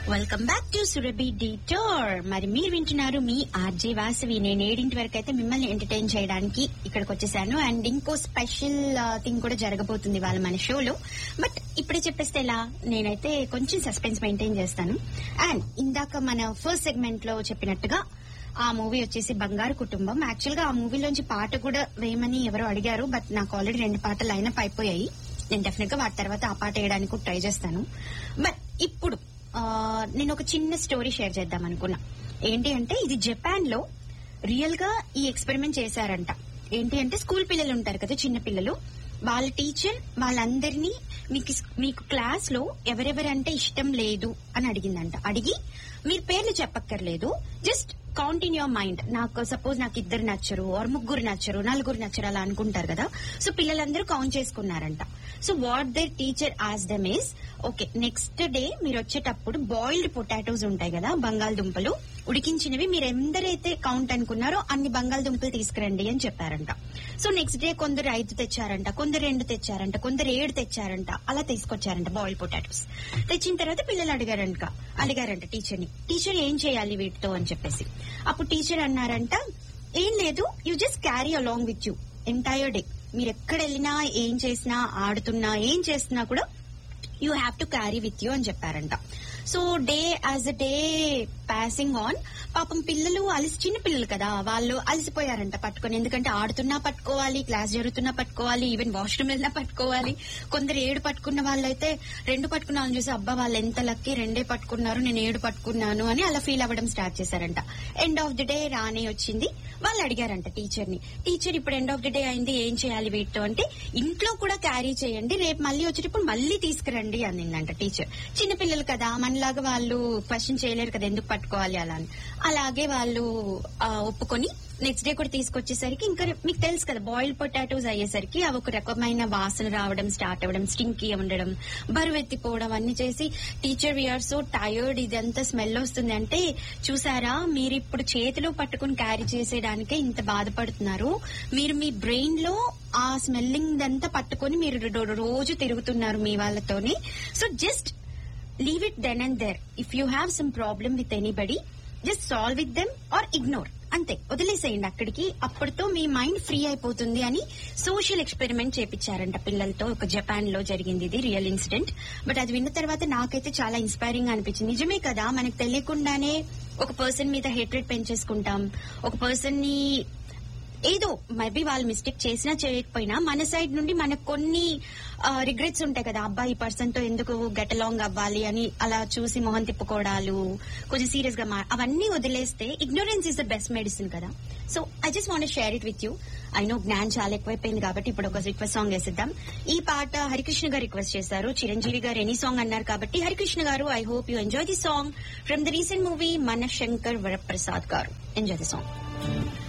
welcome back to Surabhi detour మరి మీరు వింటున్నారు మీ ఆర్జే వాసవి నేను ఏడింటి వరకు అయితే మిమ్మల్ని ఎంటర్టైన్ చేయడానికి ఇక్కడికి వచ్చేసాను అండ్ ఇంకో స్పెషల్ థింగ్ కూడా జరగబోతుంది వాళ్ళ మన షోలో బట్ ఇప్పుడే చెప్పేస్తే ఎలా నేనైతే కొంచెం సస్పెన్స్ మెయింటైన్ చేస్తాను అండ్ ఇందాక మన ఫస్ట్ సెగ్మెంట్ లో చెప్పినట్టుగా ఆ మూవీ వచ్చేసి బంగారు కుటుంబం యాక్చువల్ గా ఆ మూవీలోంచి పాట కూడా వేయమని ఎవరో అడిగారు బట్ నాకు ఆల్రెడీ రెండు పాటలు లైనప్ అయిపోయాయి నేను డెఫినెట్ గా వాటి తర్వాత ఆ పాట వేయడానికి కూడా ట్రై చేస్తాను బట్ ఇప్పుడు ఆ, నేను ఒక చిన్న స్టోరీ షేర్ చేద్దాం అనుకున్నా ఏంటి అంటే ఇది జపాన్ లో రియల్ గా ఈ ఎక్స్పెరిమెంట్ చేశారంట ఏంటి అంటే స్కూల్ పిల్లలు ఉంటారు కదా చిన్న పిల్లలు వాళ్ళ టీచర్ వాళ్ళందరినీ మీకు మీకు క్లాస్ లో ఎవరెవరంటే ఇష్టం లేదు అని అడిగిందంట అడిగి మీరు పేర్లు చెప్పక్కర్లేదు just count in your mind నాకు సపోజ్ నాకు ఇద్దరు నచ్చరు ఆర్ ముగ్గురు నచ్చరు నలుగురు నచ్చరు అలా అనుకుంటారు కదా సో పిల్లలందరూ కౌంట్ చేసుకున్నారంట so what the teacher has done is okay next day మీరు వచ్చేటప్పుడు బాయిల్డ్ పొటాటోస్ ఉంటాయి కదా బంగాళదుంపలు ఉడికించినవి మీరు ఎందరైతే కౌంట్ అనుకున్నారో అన్ని బంగాళదుంపలు తీసుకురండి అని చెప్పారంట సో నెక్స్ట్ డే కొందరు ఐదు తెచ్చారంట కొందరు రెండు తెచ్చారంట కొందరు ఏడు తెచ్చారంట అలా తీసుకొచ్చారంట బాయిల్ పొటాటోస్ తెచ్చిన తర్వాత పిల్లలు అడిగారంట అడిగారంట టీచర్ ని టీచర్ ఏం చేయాలి వీటితో అని చెప్పేసి అప్పుడు టీచర్ అన్నారంట ఏం లేదు you just carry along with you entire day మీరు ఎక్కడ వెళ్ళినా ఏం చేసినా ఆడుతున్నా ఏం చేస్తున్నా కూడా you have to carry with you అని చెప్పారంట so day as a day passing on పాపం పిల్లలు అలసి చిన్న పిల్లలు కదా వాళ్ళు అలసిపోయారంట పట్టుకొని ఎందుకంటే ఆడుతున్నా పట్టుకోవాలి క్లాస్ జరుగుతున్నా పట్టుకోవాలి ఈవెన్ వాష్రూమ్ వెళ్ళినా పట్టుకోవాలి కొందరు ఏడు పట్టుకున్న వాళ్ళైతే రెండు పట్టుకున్న వాళ్ళని చూసి అబ్బా వాళ్ళు ఎంత లక్కీ రెండే పట్టుకున్నారు నేను ఏడు పట్టుకున్నాను అని అలా ఫీల్ అవ్వడం స్టార్ట్ చేశారంట ఎండ్ ఆఫ్ ది డే రానే వచ్చింది వాళ్ళు అడిగారంట టీచర్ ని టీచర్ ఇప్పుడు ఎండ్ ఆఫ్ ది డే అయింది ఏం చేయాలి వీటితో అంటే ఇంట్లో కూడా క్యారీ చేయండి రేపు మళ్ళీ వచ్చేటప్పుడు మళ్ళీ తీసుకురండి అనిందంట టీచర్ చిన్నపిల్లలు కదా మనలాగా వాళ్ళు క్వశ్చన్ చేయలేరు కదా ఎందుకు పట్టుకోవాలి అలా అని అలాగే వాళ్ళు ఆ, ఒప్పుకొని నెక్స్ట్ డే కూడా తీసుకొచ్చేసరికి ఇంకా మీకు తెలుసు కదా బాయిల్డ్ పొటాటోస్ అయ్యేసరికి అవి ఒక రకమైన వాసన రావడం స్టార్ట్ అవ్వడం స్టింకీ ఉండడం బరువు ఎత్తిపోవడం అన్ని చేసి టీచర్ వీఆర్ సో టైర్డ్ ఇదంతా స్మెల్ వస్తుంది అంటే చూసారా మీరు ఇప్పుడు చేతిలో పట్టుకుని క్యారీ చేసేదానికే ఇంత బాధపడుతున్నారు మీరు మీ బ్రెయిన్ లో ఆ స్మెల్లింగ్ అంతా పట్టుకొని మీరు రో- రోజు తిరుగుతున్నారు మీ వాళ్ళతోని so just leave it then and there if you have some problem with anybody just solve with them or ignore అంతే వదిలేసేయండి అక్కడికి అప్పటితో మీ మైండ్ ఫ్రీ అయిపోతుంది అని సోషల్ ఎక్స్పెరిమెంట్ చేపించారంట పిల్లలతో ఒక జపాన్ లో జరిగింది ఇది రియల్ ఇన్సిడెంట్ బట్ అది విన్న తర్వాత నాకైతే చాలా ఇన్స్పైరింగ్ అనిపించింది నిజమే కదా మనకు తెలియకుండానే ఒక పర్సన్ మీద హేట్రెడ్ పెంచేసుకుంటాం ఒక పర్సన్ ని ఏదో మేబీ వాళ్ళు మిస్టేక్ చేసినా చేయకపోయినా మన సైడ్ నుండి మనకు కొన్ని రిగ్రెట్స్ ఉంటాయి కదా అబ్బాయి ఈ పర్సన్ తో ఎందుకు గెట్ అలాంగ్ అవ్వాలి అని అలా చూసి మొహం తిప్పుకోవడాలు కొంచెం సీరియస్ గా మా- అవన్నీ వదిలేస్తే ignorance is the best medicine కదా so I just want share it with you I know జ్ఞాన్ చాలా ఎక్కువైపోయింది కాబట్టి ఇప్పుడు ఒక రిక్వెస్ట్ సాంగ్ వేసిద్దాం ఈ పాట హరికృష్ణ గారు రిక్వెస్ట్ చేశారు చిరంజీవి గారు ఎనీ సాంగ్ అన్నారు కాబట్టి Harikrishna garu I hope you enjoy the song from the recent movie మన శంకర్ వరప్రసాద్ గారు ఎంజాయ్ ది సాంగ్